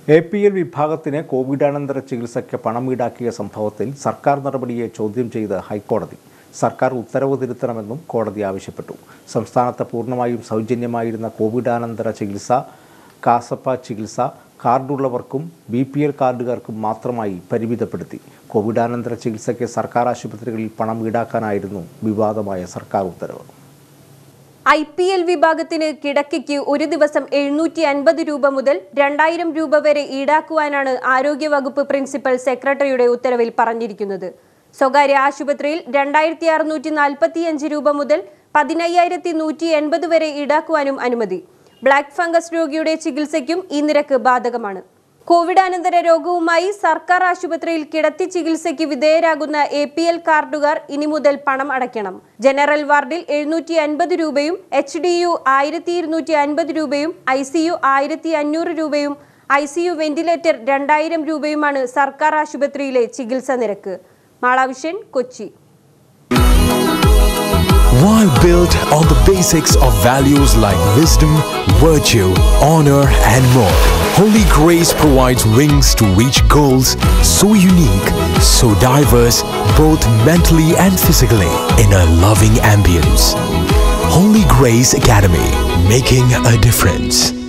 A P L വിഭാഗത്തിന് കോവിഡാനന്തര ചികിത്സയ്ക്ക് പണം ഈടാക്കിയ സംഭവത്തിൽ സർക്കാർ നടപടിയെ ചോദ്യം ചെയ്ത് ഹൈക്കോടതി സർക്കാർ ഉത്തരവ് തിരുത്തണമെന്നും കോടതി ആവശ്യപ്പെട്ടു സംസ്ഥാനത്ത് പൂർണ്ണമായും സൗജന്യമായിരുന്ന കോവിഡാനന്തര ചികിത്സ കാസപ്പ ചികിത്സ കാർഡുള്ളവർക്കും ബി പി എൽ കാർഡുകാർക്കും മാത്രമായി പരിമിതപ്പെടുത്തി കോവിഡാനന്തര ചികിത്സയ്ക്ക് സർക്കാർ ആശുപത്രികളിൽ പണം ഈടാക്കാനായിരുന്നു വിവാദമായ സർക്കാർ ഉത്തരവ് ഐ പി എൽ വിഭാഗത്തിന് കിടക്കയ്ക്ക് ഒരു ദിവസം എഴുന്നൂറ്റി അൻപത് രൂപ മുതൽ രണ്ടായിരം രൂപ വരെ ഈടാക്കുവാനാണ് ആരോഗ്യവകുപ്പ് പ്രിൻസിപ്പൽ സെക്രട്ടറിയുടെ ഉത്തരവിൽ പറഞ്ഞിരിക്കുന്നത് സ്വകാര്യ ആശുപത്രിയിൽ രണ്ടായിരത്തി അറുന്നൂറ്റി നാൽപ്പത്തിയഞ്ച് രൂപ മുതൽ പതിനയ്യായിരത്തി നൂറ്റി എൺപത് വരെ ഈടാക്കുവാനും അനുമതി ബ്ലാക്ക് ഫംഗസ് രോഗിയുടെ ചികിത്സയ്ക്കും ഈ നിരക്ക് ബാധകമാണ് കോവിഡാനന്തര രോഗവുമായി സർക്കാർ ആശുപത്രിയിൽ കിടത്തി ചികിത്സയ്ക്ക് വിധേയരാകുന്ന എ പി എൽ കാർഡുകാർ ഇനി മുതൽ പണം അടയ്ക്കണം ജനറൽ വാർഡിൽ എഴുന്നൂറ്റി അൻപത് രൂപയും എച്ച് ഡി യു ആയിരത്തി ഇരുന്നൂറ്റി അൻപത് രൂപയും ഐ സി യു ആയിരത്തി അഞ്ഞൂറ് രൂപയും ഐ സി യു വെന്റിലേറ്റർ രണ്ടായിരം രൂപയുമാണ് സർക്കാർ ആശുപത്രിയിലെ ചികിത്സാ നിരക്ക് മാളാവിഷ്യൻ Kochi While built on the basics of values like wisdom, virtue, honor, and more, Holy Grace provides wings to reach goals so unique, so diverse, both mentally and physically, in a loving ambience. Holy Grace Academy, making a difference.